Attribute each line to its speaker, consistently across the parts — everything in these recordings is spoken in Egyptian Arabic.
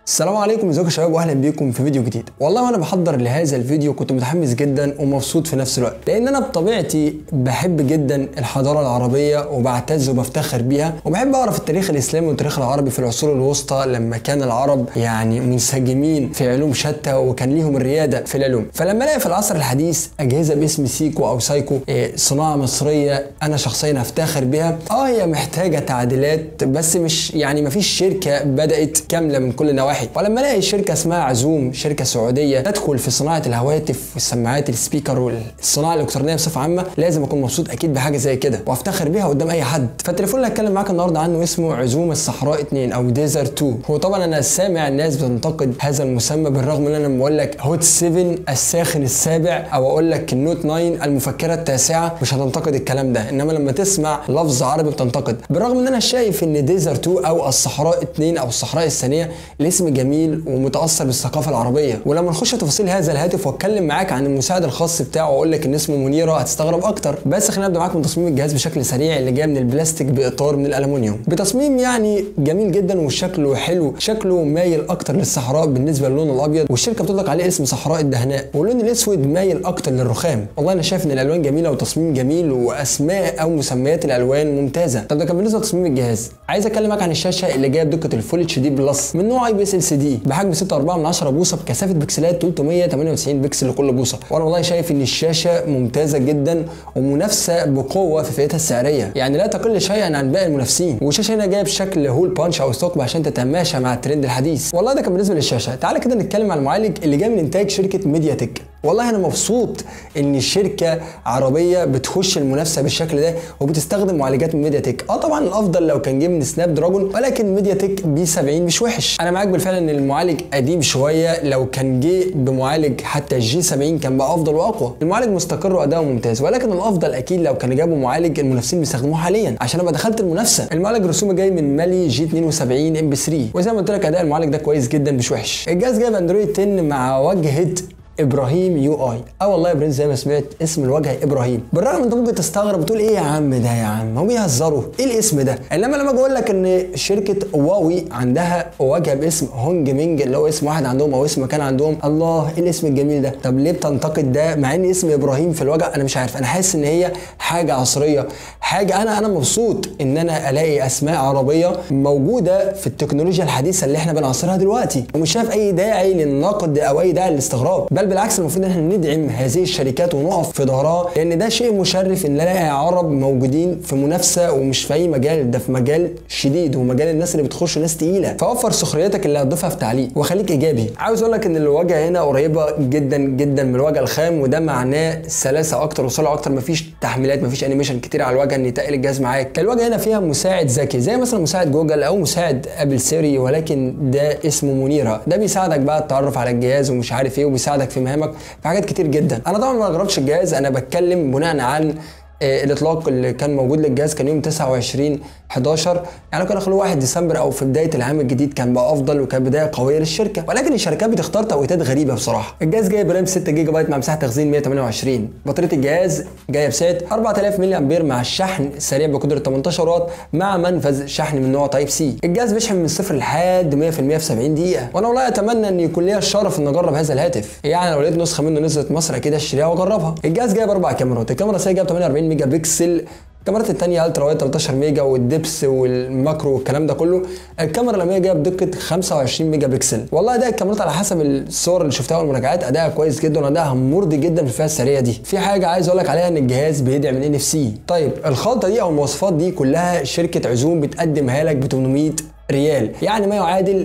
Speaker 1: السلام عليكم ازيكم يا شباب واهلا بيكم في فيديو جديد والله وانا بحضر لهذا الفيديو كنت متحمس جدا ومبسوط في نفس الوقت لان انا بطبيعتي بحب جدا الحضاره العربيه وبعتز وبفتخر بيها وبحب اعرف التاريخ الاسلامي والتاريخ العربي في العصور الوسطى لما كان العرب يعني منسجمين في علوم شتى وكان ليهم الرياده في العلوم فلما الاقي في العصر الحديث اجهزه باسم سيكو او سايكو إيه، صناعه مصريه انا شخصيا هفتخر بيها اه هي محتاجه تعديلات بس مش يعني مفيش شركه بدات كامله من كل النواحي ولما الاقي شركه اسمها عزوم شركه سعوديه تدخل في صناعه الهواتف والسماعات السبيكر والصناعه الالكترونيه بصفه عامه لازم اكون مبسوط اكيد بحاجه زي كده وافتخر بيها قدام اي حد فالتليفون اللي هتكلم معاك النهارده عنه اسمه عزوم الصحراء 2 او ديزر 2 هو طبعا انا سامع الناس بتنتقد هذا المسمى بالرغم ان انا بقول لك هوت 7 الساخن السابع او اقول لك النوت 9 المفكره التاسعه مش هتنتقد الكلام ده انما لما تسمع لفظ عربي بتنتقد بالرغم ان انا شايف ان ديزر 2 او الصحراء 2 او الصحراء الثانيه الاسم جميل ومتاثر بالثقافه العربيه ولما نخش تفاصيل هذا الهاتف واتكلم معاك عن المساعد الخاص بتاعه واقول لك ان اسمه منيره هتستغرب اكتر بس خلينا نبدا معاك من تصميم الجهاز بشكل سريع اللي جاي من البلاستيك باطار من الالومنيوم بتصميم يعني جميل جدا وشكله حلو شكله مايل اكتر للصحراء بالنسبه للون الابيض والشركه بتطلق عليه اسم صحراء الدهناء واللون الاسود مايل اكتر للرخام والله انا شايف ان الالوان جميله وتصميم جميل واسماء او مسميات الالوان ممتازه طب ده كان بالنسبه لتصميم الجهاز عايز اكلمك عن الشاشه اللي جايه بدقه الفول اتش دي بلس من نوع اي بي اس ال سي دي بحجم 6.4 من 10 بوصه بكثافه بكسلات 398 بكسل لكل بوصه وانا والله شايف ان الشاشه ممتازه جدا ومنافسه بقوه في فئتها السعريه يعني لا تقل شيئا عن باقي المنافسين والشاشه هنا جايه بشكل هول بانش او ثقب عشان تتماشى مع الترند الحديث والله ده كان بالنسبه للشاشه تعالى كده نتكلم عن المعالج اللي جاي من انتاج شركه ميديا تك والله انا مبسوط ان الشركه عربيه بتخش المنافسه بالشكل ده وبتستخدم معالجات من ميديا تك اه طبعا الافضل لو كان جه من سناب دراجون ولكن ميديا تك بي 70 مش وحش انا معاك بالفعل ان المعالج قديم شويه لو كان جه بمعالج حتى الجي 70 كان بقى افضل واقوى المعالج مستقر واداؤه ممتاز ولكن الافضل اكيد لو كانوا جابوا معالج المنافسين بيستخدموه حاليا عشان ابقى دخلت المنافسه المعالج رسومه جاي من مالي جي 72 ام بي 3 وزي ما قلت لك اداء المعالج ده كويس جدا مش وحش الجهاز جايب اندرويد 10 مع واجهه ابراهيم يو اي اه والله يا برنس زي ما سمعت اسم الواجهه ابراهيم بالرغم انت ممكن تستغرب وتقول ايه يا عم ده يا عم هم بيهزروا ايه الاسم ده انما لما اجي اقول لك ان شركه واوي عندها واجهه باسم هونج مينج اللي هو اسم واحد عندهم او اسم مكان عندهم الله ايه الاسم الجميل ده طب ليه بتنتقد ده مع ان اسم ابراهيم في الواجهه انا مش عارف انا حاسس ان هي حاجه عصريه حاجه انا انا مبسوط ان انا الاقي اسماء عربيه موجوده في التكنولوجيا الحديثه اللي احنا بنعصرها دلوقتي ومش شايف اي داعي للنقد او اي داعي للاستغراب بل بالعكس المفروض ان احنا ندعم هذه الشركات ونقف في ظهرها لان ده شيء مشرف ان نلاقي عرب موجودين في منافسه ومش في اي مجال ده في مجال شديد ومجال الناس اللي بتخش ناس تقيله فوفر سخريتك اللي هتضيفها في تعليق وخليك ايجابي عاوز اقول لك ان الواجهه هنا قريبه جدا جدا من الواجهه الخام وده معناه سلاسه اكتر وسرعه اكتر مفيش تحميلات مفيش انيميشن كتير على الواجهه ان يتقل الجهاز معاك الواجهه هنا فيها مساعد ذكي زي مثلا مساعد جوجل او مساعد ابل سيري ولكن ده اسمه منيره ده بيساعدك بقى التعرف على الجهاز ومش عارف ايه وبيساعدك في مهامك في حاجات كتير جدا انا طبعا ما جربتش الجهاز انا بتكلم بناء عن آه، الاطلاق اللي كان موجود للجهاز كان يوم 29 11 يعني كانوا خلوه 1 ديسمبر او في بدايه العام الجديد كان بقى افضل وكان بدايه قويه للشركه ولكن الشركات بتختار توقيتات غريبه بصراحه الجهاز جاي برام 6 جيجا بايت مع مساحه تخزين 128 بطاريه الجهاز جايه بسعه 4000 ملي امبير مع الشحن السريع بقدره 18 واط مع منفذ شحن من نوع تايب سي الجهاز بيشحن من صفر لحد 100% في 70 دقيقه وانا والله اتمنى ان يكون ليا الشرف ان اجرب هذا الهاتف يعني لو لقيت نسخه منه نزلت مصر اكيد اشتريها واجربها الجهاز جايب اربع كاميرات الكاميرا السريعه جايب 48 ميجا بكسل الكاميرات التانية الترا وايد 13 ميجا والدبس والماكرو والكلام ده كله الكاميرا الاماميه جايه بدقه 25 ميجا بكسل والله ده الكاميرات على حسب الصور اللي شفتها والمراجعات ادائها كويس جدا وادائها مرضي جدا في الفئه السريه دي في حاجه عايز اقول لك عليها ان الجهاز بيدعم الان اف سي طيب الخلطه دي او المواصفات دي كلها شركه عزوم بتقدمها لك ب 800 ريال يعني ما يعادل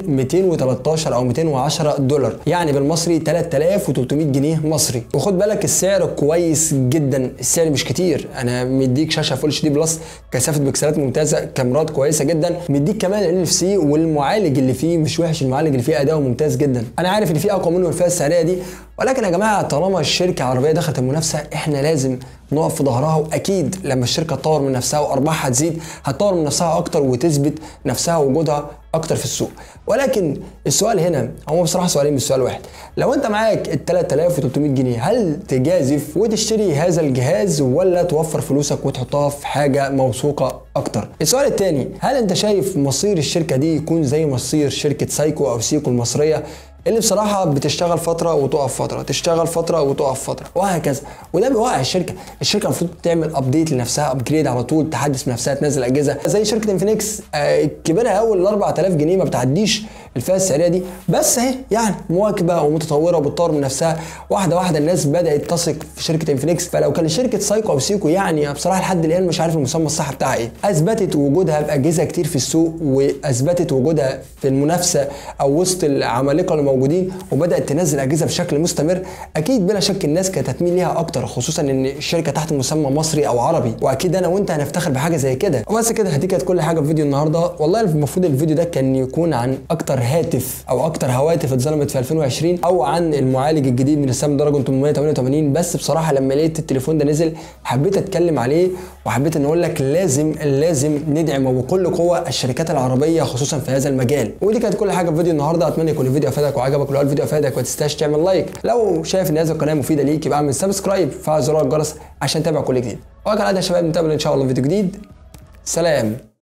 Speaker 1: 213 او 210 دولار يعني بالمصري 3300 جنيه مصري وخد بالك السعر كويس جدا السعر مش كتير انا مديك شاشه فول اتش دي بلس كثافه بكسلات ممتازه كاميرات كويسه جدا مديك كمان ال اف سي والمعالج اللي فيه مش وحش المعالج اللي فيه اداؤه ممتاز جدا انا عارف ان في اقوى منه الفئه السعريه دي ولكن يا جماعه طالما الشركه عربيه دخلت المنافسه احنا لازم نقف في ظهرها واكيد لما الشركه تطور من نفسها وارباحها تزيد هتطور من نفسها اكتر وتثبت نفسها ووجودها اكتر في السوق ولكن السؤال هنا هو بصراحه سؤالين مش سؤال واحد لو انت معاك ال 3300 جنيه هل تجازف وتشتري هذا الجهاز ولا توفر فلوسك وتحطها في حاجه موثوقه اكتر السؤال الثاني هل انت شايف مصير الشركه دي يكون زي مصير شركه سايكو او سيكو المصريه اللي بصراحه بتشتغل فتره وتقف فتره تشتغل فتره وتقف فتره وهكذا وده بيوقع الشركه الشركه المفروض تعمل ابديت لنفسها ابجريد على طول تحدث من نفسها تنزل اجهزه زي شركه انفينكس آه كبرها اول ال 4000 جنيه ما بتعديش الفئه السعريه دي بس اهي يعني مواكبه ومتطوره وبتطور من نفسها واحده واحده الناس بدات تثق في شركه انفينكس فلو كان شركه سايكو او سيكو يعني بصراحه لحد الان مش عارف المسمى الصح بتاعها ايه اثبتت وجودها باجهزه كتير في السوق واثبتت وجودها في المنافسه او وسط العمالقه اللي موجودين وبدات تنزل اجهزه بشكل مستمر اكيد بلا شك الناس كانت هتميل ليها اكتر خصوصا ان الشركه تحت مسمى مصري او عربي واكيد انا وانت هنفتخر بحاجه زي كده وبس كده دي كانت كل حاجه في فيديو النهارده والله المفروض الفيديو ده كان يكون عن اكتر هاتف او اكتر هواتف اتظلمت في 2020 او عن المعالج الجديد من السام دراجون 888 بس بصراحه لما لقيت التليفون ده نزل حبيت اتكلم عليه وحبيت ان اقول لك لازم لازم ندعم وبكل قوه الشركات العربيه خصوصا في هذا المجال ودي كانت كل حاجه في فيديو النهارده اتمنى يكون الفيديو افادك وعجبك ولو الفيديو افادك ما تنساش تعمل لايك لو شايف ان هذه القناه مفيده ليك يبقى اعمل سبسكرايب وفعل زرار الجرس عشان تتابع كل جديد وكالعاده يا شباب نتقابل ان شاء الله في فيديو جديد سلام